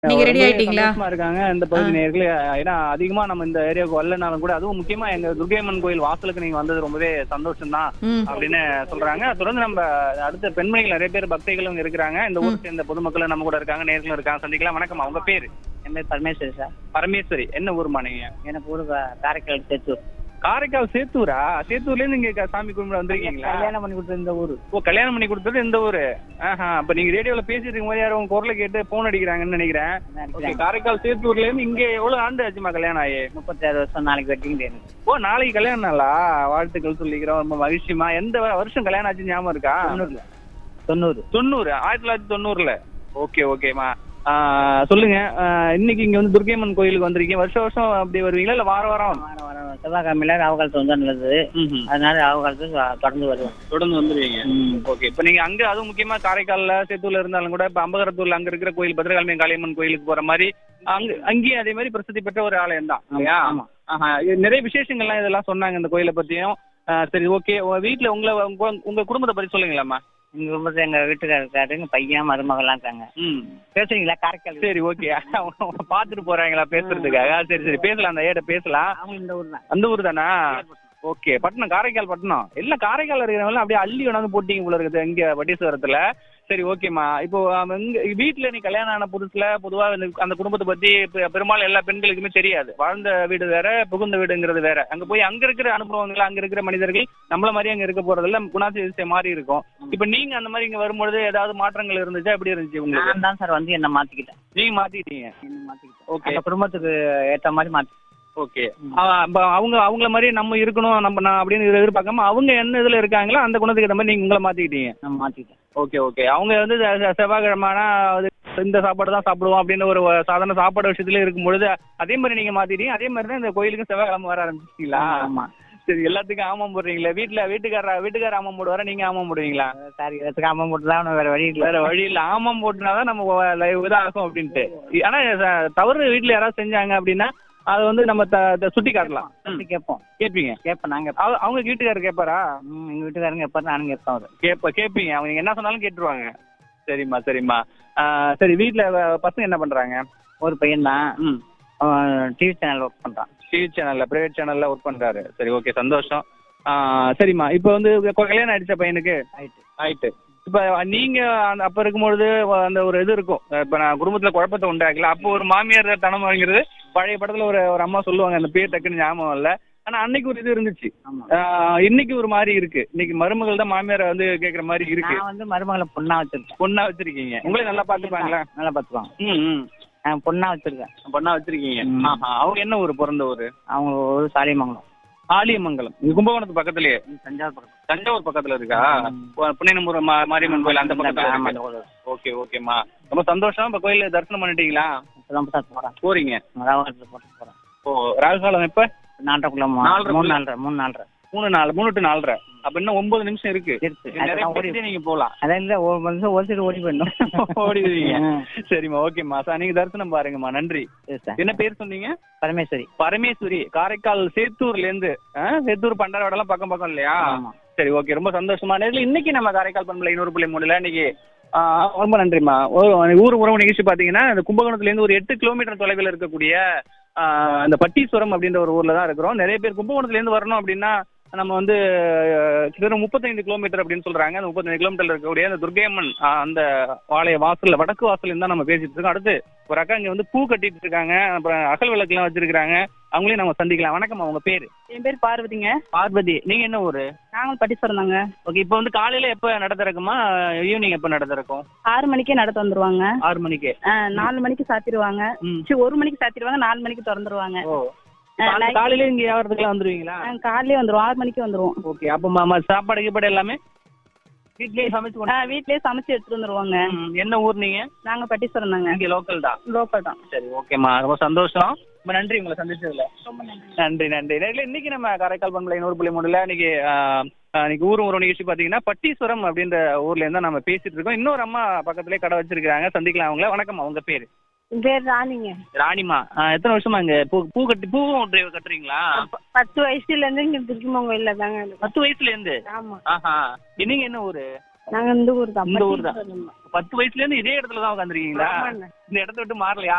நீங்க ரெடி ரொம்பவே ஆயிட்டீங்களா சந்தோஷமா இருக்காங்க இந்த பகுதி நேயர்கள் ஏன்னா அதிகமா நம்ம இந்த ஏரியாவுக்கு வரலனாலும் கூட அதுவும் முக்கியமா எங்க துர்கையம்மன் கோயில் வாசலுக்கு நீங்க வந்தது ரொம்பவே சந்தோஷம் தான் ம் அப்படின்னு சொல்றாங்க தொடர்ந்து நம்ம அடுத்த பெண்மணிகள் நிறைய பேர் பக்தைகளும் இருக்கிறாங்க இந்த ஊரை சேர்ந்த பொதுமக்களும் நம்ம கூட இருக்காங்க நேர்களும் இருக்காங்க சந்திக்கலாம் வணக்கம் அவங்க பேரு என் பேர் பரமேஸ்வரி சார் பரமேஸ்வரி என்ன ஊருமா நீங்க எனக்கு ஊரு கா- காரைக்கால் சேத்தூர் காரைக்கால் சேத்தூரா சேத்தூர்ல இருந்து இங்க சாமி கும்பிட வந்திருக்கீங்களா கல்யாணம் பண்ணி கொடுத்த இந்த ஊரு ஓ கல்யாணம் பண்ணி கொடுத்தது இந்த ஊரு ஆஹா அப்ப நீங்க ரேடியோல பேசிட்டு இருக்கும் போது யாரும் உங்க குரலை கேட்டு போன் அடிக்கிறாங்கன்னு நினைக்கிறேன் ஓகே காரைக்கால் சேத்தூர்ல இருந்து இங்க எவ்வளவு ஆண்டு ஆச்சுமா கல்யாணம் ஆகி முப்பத்தாறு வருஷம் நாளைக்கு வெட்டிங் டே எனக்கு ஓ நாளைக்கு கல்யாணம் நாளா வாழ்த்துக்கள் சொல்லிக்கிறோம் ரொம்ப மகிழ்ச்சிமா எந்த வ- வருஷம் கல்யாணம் ஆச்சு ஞாபகம் இருக்கா தொண்ணூறுல தொண்ணூறு தொண்ணூறு ஆயிரத்தி தொள்ளாயிரத்தி தொண்ணூறுல ஓகே ஓகேமா சொல்லுங்க ஆ, இன்னைக்கு இங்க வந்து துர்கையம்மன் கோயிலுக்கு வந்திருக்கீங்க வருஷம் வருஷம் அப்படி வருவீங்களா இல்ல வார வாரம் வாரம் வாரம் செவ்வாய்க்கிழமையில ராவகாலத்து வந்து நல்லது ம்ஹும். அதனால ராவகாலத்து தொடர்ந்து வருவேன் தொடர்ந்து வந்துருவீங்க ஓகே இப்போ நீங்க அங்க அதுவும் முக்கியமா காரைக்கால்ல சேத்தூர்ல இருந்தாலும் கூட இப்ப அம்பகரத்தூர்ல அங்க இருக்கிற கோயில் பத்திரகாளியம்மன் காளியம்மன் கோயிலுக்கு போற மாதிரி அங்க அங்கேயும் அதே மாதிரி பிரசித்தி பெற்ற ஒரு ஆலயம் தான் இல்லையா ஆமா. ஆஹா இது நிறைய விசேஷங்கள்லாம் இதெல்லாம் சொன்னாங்க இந்த கோயிலை பத்தியும் ஆ, சரி ஓகே உங்க வீட்டுல உங்களை உங்க- உங்க குடும்பத்தை பத்தி சொல்லுங்களாம்மா எங்க குடும்பத்துல எங்க வீட்டுக்காரர் இருக்காரு எங்க பையன் மருமகள்லாம் இருக்காங்க ம் பேசுறீங்களா காரைக்கால் சரி ஓகே பாத்துட்டு போறாங்களா பேசுறதுக்காக சரி சரி பேசலாம் அந்த ஏட பேசலாம் அவங்க இந்த ஊர் தான் அந்த ஊர் தானா ஓகே பட்டணம் காரைக்கால் பட்டணம் எல்லாம் காரைக்கால் இருக்கிறவங்க அப்படியே அள்ளி கொண்டாந்து போட்டீங்க போல இருக்குது இங்க வட்டீஸ்வரத்துல சரி ஓகேம்மா இப்போ அவன் இங்க வீட்டுல நீ கல்யாணம் ஆன புதுசுல பொதுவா இந்த அந்த குடும்பத்தை பத்தி பெ- பெரும்பாலும் எல்லா பெண்களுக்குமே தெரியாது வாழ்ந்த வீடு வேற புகுந்த வீடுங்கிறது வேற அங்க போய் அங்க இருக்கிற அனுபவங்கள் அங்க இருக்கிற மனிதர்கள் நம்மள மாதிரி அங்க இருக்க போறதில்ல குணாதிசயம் மாறி இருக்கும் இப்ப நீங்க அந்த மாதிரி இங்க வரும்பொழுது ஏதாவது மாற்றங்கள் இருந்துச்சா எப்படி இருந்துச்சு உங்களுக்கு நான் தான் சார் வந்து என்ன மாத்திக்கிட்டேன் நீங்க மாத்திட்டீங்க என்ன மாத்திக்கிட்டேன் ஓகே அந்த குடும்பத்துக்கு ஏத்த மாதிரி மாத்தி ஓகே அவங்க அவங்கள மாதிரி நம்ம இருக்கணும் நம்ம நான் அப்படின்னு எதிர்பார்க்காம அவங்க என்ன இதுல இருக்காங்களோ அந்த குணத்துக்கு ஏற்ற மாதிரி நீங்க உங்களை மாத்திக்கிட்டீங்க நான் மாத்திக்கிட்டேன் ஓகே ஓகே அவங்க வந்து செ- செ- செவ்வாய்க்கிழமைனா அது இந்த சாப்பாடு தான் சாப்பிடுவோம் அப்படின்னு ஒரு சாதாரண சாப்பாடு விஷயத்துல இருக்கும் பொழுது அதே மாதிரி நீங்க மாத்திட்டீங்க அதே மாதிரி தான் இந்த கோயிலுக்கு செவ்வாய்க்கிழமை வர ஆரம்பிச்சிட்டீங்களா ஆமா சரி எல்லாத்துக்கும் ஆமாம் போடுறீங்களா வீட்டுல வீட்டுக்கார வீட்டுக்கார ஆமாம் போடுவாரா நீங்க ஆமாம் போடுவீங்களா சாரி இதுக்கு அம்மா மட்டும் தான் வேற வழி இல்லை வேற வழி இல்ல ஆமாம் போட்டுனாதான் நம்ம லைவ் இதாகும் அப்படின்ட்டு ஆனா ச- தவறு வீட்டுல யாராவது செஞ்சாங்க அப்படின்னா அதை வந்து நம்ம த- த- சுட்டி காட்டலாம் ம். கேட்போம் கேட்பீங்க கேட்பேன் நாங்க அவ- அவங்க வீட்டுக்காரர் கேட்பாரா ம், எங்க வீட்டுக்காரங்க எப்ப நானும் கேட்பேன் அவரு கேப்ப கேட்பீங்க அவங்க நீங்க என்ன சொன்னாலும் கேட்டுருவாங்க சரிம்மா சரிம்மா ஆ, சரி வீட்ல வ- பசங்க என்ன பண்றாங்க ஒரு பையன் தான் ம் டிவி சேனல் ஒர்க் பண்றான் டிவி சேனல்ல பிரைவேட் சேனல்ல ஒர்க் பண்றாரு சரி ஓகே சந்தோஷம் ஆ, சரிம்மா இப்போ வந்து கொ- கல்யாணம் ஆயிடுச்சா பையனுக்கு ஆயிட்டு ஆயிட்டு இப்ப நீங்க அந்த- அப்ப இருக்கும்பொழுது அந்த ஒரு இது இருக்கும் இப்ப நான் குடும்பத்துல குழப்பத்தை உண்டாக்கல அப்போ ஒரு மாமியார் தனம் வாங்கிறது பழைய படத்துல ஒரு ஒரு அம்மா சொல்லுவாங்க அந்த பேர் டக்குன்னு ஞாபகம் இல்ல ஆனா அன்னைக்கு ஒரு இது இருந்துச்சு ஆமா ஆ, இன்னைக்கு ஒரு மாதிரி இருக்கு இன்னைக்கு மருமகள் தான் மாமியாரை வந்து கேக்குற மாதிரி இருக்கு நான் வந்து மருமகளை பொண்ணா வச்சிருக்கேன் பொண்ணா வச்சிருக்கீங்க உங்களே நல்லா பாத்துப்பாங்களா நல்லா பாத்துக்குவாங்க ம் ம் நான் பொண்ணா வச்சிருக்கேன் பொண்ணா வச்சிருக்கீங்க ம். ஆஹா அவங்க என்ன ஊர் பிறந்த ஊரு அவங்க ஒரு சாலியமங்கலம் ஆலியமங்கலம் இது கும்பகோணத்து பக்கத்துலயே தஞ்சாவூர் பக்கம் தஞ்சாவூர் பக்கத்துல இருக்கா ம். பு- புன்னையனூர் மா- மாரியம்மன் கோயில் அந்த பக்கத்துல ஆமா, இருக்கு. அந்த கோயில். ஓகே ஓகேம்மா ரொம்ப சந்தோஷம் இப்ப கோயில தரிசனம் பண்ணிட்டீங்களா இப்பதான் சார் போறேன் போறீங்க ராவகாலத்துல போட்டு போறேன் ஓ ராகுகாலம் எப்ப நாலரைக்குள்ள நாலரைக்குள்ள? மூணு நாலரை மூணு நாலரை மூணு நாலு மூணு டு நாலரை அப்ப இன்னும் ஒன்பது நிமிஷம் இருக்கு இருக்கு நிறைய அதெல்லாம் ஓடி பேசிட்டே நீங்க போலாம் அதான் இல்ல ஒரு மனுஷன் ஒரு சைடு ஓடி போயிடணும் ஓடிடுவீங்க ம். சரிம்மா ஓகேம்மா சார் நீங்க தரிசனம் பாருங்கம்மா நன்றி சரி சார். என்ன பேர் சொன்னீங்க பரமேஸ்வரி பரமேஸ்வரி காரைக்கால் சேத்தூர்ல இருந்து ஆ, சேத்தூர் பண்டாரவாடெல்லாம் பக்கம் பக்கம் இல்லையா ஆமா சரி ஓகே ரொம்ப சந்தோஷமா நேரில் இன்னைக்கு நம்ம காரைக்கால் பண்பலை இன்னொரு புள்ளி மூணுல இன்னைக்கு ஆ, ரொம்ப நன்றிம்மா ஒரு ஊர் உறவு நிகழ்ச்சி பாத்தீங்கன்னா இந்த கும்பகோணத்துல இருந்து ஒரு எட்டு கிலோமீட்டர் தொலைவில் இருக்கக்கூடிய ஆ, இந்த பட்டீஸ்வரம் அப்படின்ற ஒரு ஊர்ல தான் இருக்கிறோம் நிறைய பேர் கும்பகோணத்துல இருந்து வரணும் அப்படின்னா நம்ம வந்து அஹ், கிட்டத்தட்ட முப்பத்தைந்து கிலோமீட்டர் அப்படின்னு சொல்றாங்க அந்த முப்பத்தைந்து கிலோமீட்டர்ல இருக்கக்கூடிய அந்த துர்கையம்மன் ஆ, அந்த ஆலய வாசல்ல வடக்கு வாசல்ல தான் நம்ம பேசிட்டு இருக்கோம் அடுத்து ஒரு அக்கா இங்க வந்து பூ கட்டிட்டு இருக்காங்க அப்புறம் அகல் விளக்குலாம் வச்சிருக்காங்க அவங்களையும் நம்ம சந்திக்கலாம் வணக்கம் உங்க பேரு என் பேர் பார்வதிங்க பார்வதி நீங்க என்ன ஊரு நாங்களும் பட்டீஸ்வரம் தாங்க ஓகே இப்போ வந்து காலையில எப்ப நட திறக்குமா ஈவினிங் எப்ப நட திறக்கும் ஆறு மணிக்கே நட வந்துருவாங்க ஆறு மணிக்கு நாலு மணிக்கு சாத்திடுவாங்க ம். சரி ஒரு மணிக்கு சாத்திடுவாங்க நாலு மணிக்கு திறந்துருவாங்க ஓ ஆ, அந்த night- காலையில இங்க வியாபாரத்துக்குலாம் வந்துருவீங்களா காலையிலே வந்துருவோம் ஆறு மணிக்கு வந்துருவோம் ஓகே அப்ப மாமா சாப்பாடு கீப்பாடு எல்லாமே வீட்லயே சமைச்சு கொண்டு ஆ, வீட்லயே சமைச்சு எடுத்துட்டு வந்துருவாங்க ம், என்ன ஊர் நீங்க நாங்க பட்டீஸ்வரம் தாங்க இங்க லோக்கல் தான் லோக்கல் தான் சரி ஓகேம்மா ரொம்ப சந்தோஷம் ரொம்ப நன்றி உங்களை சந்திச்சதுல நன்றி நன்றி நேரில் இன்னைக்கு நம்ம காரைக்கால் பண்பலை நூறு புள்ளி மூணுல இன்னைக்கு ஆ, ஆ, இன்னைக்கு ஊரும் ஒரு நிகழ்ச்சி பாத்தீங்கன்னா பட்டீஸ்வரம் அப்படின்ற ஊர்ல இருந்தா நம்ம பேசிட்டு இருக்கோம் இன்னொரு அம்மா பக்கத்துலயே கடை வச்சிருக்காங்க சந்திக்கலாம் அவங்கள வணக்கம் அவங்க பேரு என் பேர் ராணிங்க ராணிமா ஆ, எத்தனை வருஷமா இங்க பூ பூ கட்டி பூவும் டிரைவர் கட்டுறீங்களா பத்து வயசுல இருந்து இங்க திருச்சிமங்க கோயில்ல தாங்க பத்து வயசுல இருந்து ஆமா ஆஹா நீங்க என்ன ஊரு நாங்க இந்த ஊர் தான் இந்த ஊர் தான் பத்து வயசுல இருந்து இதே இடத்துல தான் உட்காந்துருக்கீங்களா ஆமாண்ணே. இந்த இடத்த விட்டு மாறலையா